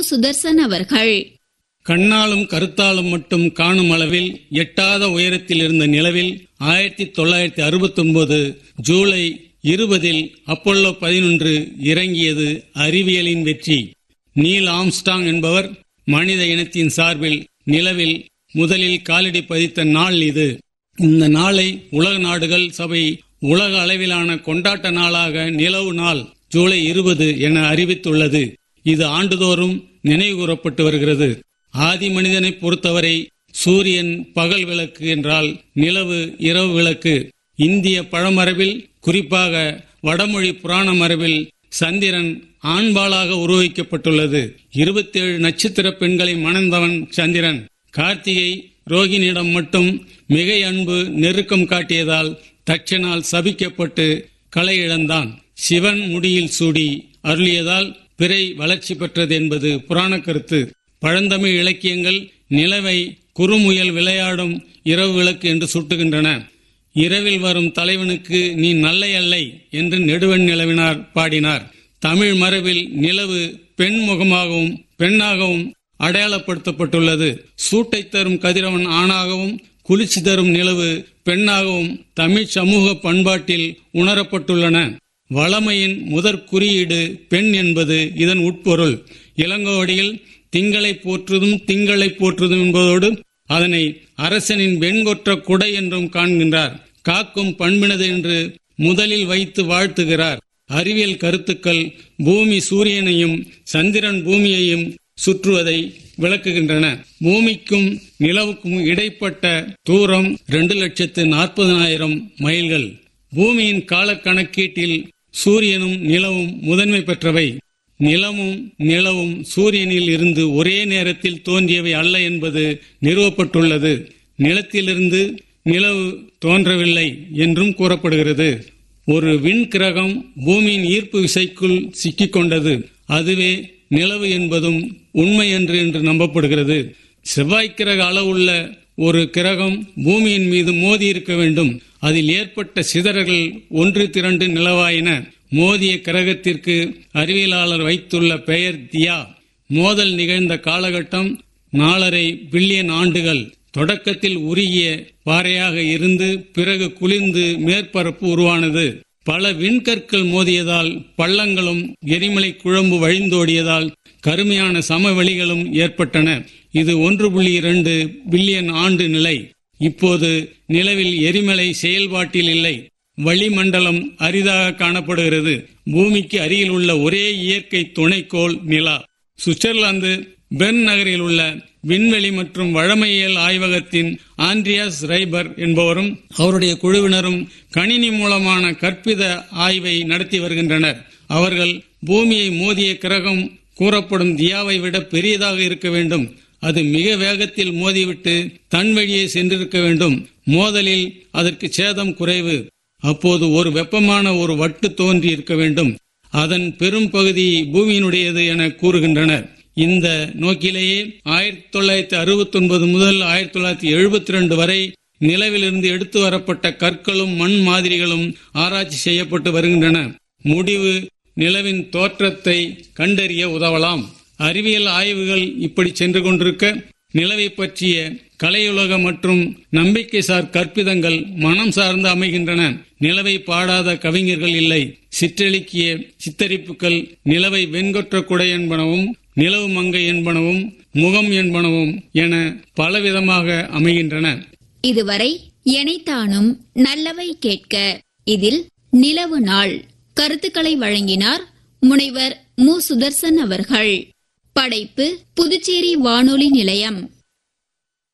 சுதர்சன் அவர்கள் கண்ணாலும் கருத்தாலும் மட்டும் காணும் அளவில் எட்டாத உயரத்தில் இருந்த நிலவில் ஆயிரத்தி தொள்ளாயிரத்தி அறுபத்தி ஒன்பது ஜூலை இருபதில் அப்போலோ பதினொன்று இறங்கியது அறிவியலின் வெற்றி நீல் ஆம்ஸ்டாங் என்பவர் மனித இனத்தின் சார்பில் நிலவில் முதலில் காலடி பதித்த நாள் இது இந்த நாளை உலக நாடுகள் சபை உலக அளவிலான கொண்டாட்ட நாளாக நிலவு நாள் ஜூலை இருபது என அறிவித்துள்ளது இது ஆண்டுதோறும் நினைவுகூரப்பட்டு வருகிறது ஆதி மனிதனை பொறுத்தவரை சூரியன் பகல் விளக்கு என்றால் நிலவு இரவு விளக்கு இந்திய பழமரபில் குறிப்பாக வடமொழி புராண மரபில் சந்திரன் ஆண்பாளாக உருவகிக்கப்பட்டுள்ளது இருபத்தேழு நட்சத்திர பெண்களை மணந்தவன் சந்திரன் கார்த்திகை ரோகிணியிடம் மட்டும் மிகை அன்பு நெருக்கம் காட்டியதால் தட்சனால் சபிக்கப்பட்டு களை இழந்தான் சிவன் முடியில் சூடி அருளியதால் பிறை வளர்ச்சி பெற்றது என்பது புராண கருத்து பழந்தமிழ் இலக்கியங்கள் நிலவை குறுமுயல் விளையாடும் இரவு விளக்கு என்று சுட்டுகின்றன இரவில் வரும் தலைவனுக்கு நீ நல்லை அல்லை என்று நெடுவன் நிலவினார் பாடினார் தமிழ் மரபில் நிலவு பெண் முகமாகவும் பெண்ணாகவும் அடையாளப்படுத்தப்பட்டுள்ளது சூட்டை தரும் கதிரவன் ஆணாகவும் குளிர்ச்சி தரும் நிலவு பெண்ணாகவும் தமிழ் சமூக பண்பாட்டில் உணரப்பட்டுள்ளன வளமையின் முதற் குறியீடு பெண் என்பது இதன் உட்பொருள் இளங்கோவடியில் திங்களை போற்றுதும் திங்களை போற்றுதும் என்பதோடு அதனை அரசனின் வெண்கொற்ற குடை என்றும் காண்கின்றார் காக்கும் பண்பினது என்று முதலில் வைத்து வாழ்த்துகிறார் அறிவியல் கருத்துக்கள் பூமி சூரியனையும் சந்திரன் பூமியையும் சுற்றுவதை விளக்குகின்றன பூமிக்கும் நிலவுக்கும் இடைப்பட்ட தூரம் இரண்டு லட்சத்து நாற்பதனாயிரம் மைல்கள் பூமியின் காலக்கணக்கீட்டில் சூரியனும் நிலவும் முதன்மை பெற்றவை நிலமும் நிலவும் சூரியனில் இருந்து ஒரே நேரத்தில் தோன்றியவை அல்ல என்பது நிறுவப்பட்டுள்ளது நிலத்திலிருந்து நிலவு தோன்றவில்லை என்றும் கூறப்படுகிறது ஒரு விண்கிரகம் பூமியின் ஈர்ப்பு விசைக்குள் சிக்கிக்கொண்டது அதுவே நிலவு என்பதும் உண்மை என்று என்று நம்பப்படுகிறது செவ்வாய் கிரக அளவுள்ள ஒரு கிரகம் பூமியின் மீது மோதி இருக்க வேண்டும் அதில் ஏற்பட்ட சிதறல்கள் ஒன்று திரண்டு நிலவாயின மோதிய கிரகத்திற்கு அறிவியலாளர் வைத்துள்ள பெயர் தியா மோதல் நிகழ்ந்த காலகட்டம் நாலரை பில்லியன் ஆண்டுகள் தொடக்கத்தில் உருகிய பாறையாக இருந்து பிறகு குளிர்ந்து மேற்பரப்பு உருவானது பல விண்கற்கள் மோதியதால் பள்ளங்களும் எரிமலை குழம்பு வழிந்தோடியதால் கருமையான சமவெளிகளும் ஏற்பட்டன இது ஒன்று புள்ளி இரண்டு பில்லியன் ஆண்டு நிலை இப்போது நிலவில் எரிமலை செயல்பாட்டில் இல்லை வளிமண்டலம் அரிதாக காணப்படுகிறது பூமிக்கு அருகில் உள்ள ஒரே இயற்கை துணைக்கோள் நிலா சுவிட்சர்லாந்து பெர்ன் நகரில் உள்ள விண்வெளி மற்றும் வழமையியல் ஆய்வகத்தின் ஆண்ட்ரியாஸ் ரைபர் என்பவரும் அவருடைய குழுவினரும் கணினி மூலமான கற்பித ஆய்வை நடத்தி வருகின்றனர் அவர்கள் பூமியை மோதிய கிரகம் கூறப்படும் தியாவை விட பெரியதாக இருக்க வேண்டும் அது மிக வேகத்தில் மோதிவிட்டு தன் வழியே சென்றிருக்க வேண்டும் மோதலில் அதற்கு சேதம் குறைவு அப்போது ஒரு வெப்பமான ஒரு வட்டு தோன்றி இருக்க வேண்டும் அதன் பெரும் பகுதி பூமியினுடையது என கூறுகின்றனர் இந்த நோக்கிலேயே ஆயிரத்தி தொள்ளாயிரத்தி அறுபத்தி ஒன்பது முதல் ஆயிரத்தி தொள்ளாயிரத்தி எழுபத்தி ரெண்டு வரை நிலவிலிருந்து எடுத்து வரப்பட்ட கற்களும் மண் மாதிரிகளும் ஆராய்ச்சி செய்யப்பட்டு வருகின்றன முடிவு நிலவின் தோற்றத்தை கண்டறிய உதவலாம் அறிவியல் ஆய்வுகள் இப்படி சென்று கொண்டிருக்க நிலவை பற்றிய கலையுலக மற்றும் நம்பிக்கைசார் கற்பிதங்கள் மனம் சார்ந்து அமைகின்றன நிலவை பாடாத கவிஞர்கள் இல்லை சிற்றெழுக்கிய சித்தரிப்புகள் நிலவை வெண்கொற்ற குடை என்பனவும் நிலவு மங்கை என்பனவும் முகம் என்பனவும் என பலவிதமாக அமைகின்றன இதுவரை எனைத்தானும் நல்லவை கேட்க இதில் நிலவு நாள் கருத்துக்களை வழங்கினார் முனைவர் மு சுதர்சன் அவர்கள் படைப்பு புதுச்சேரி வானொலி நிலையம்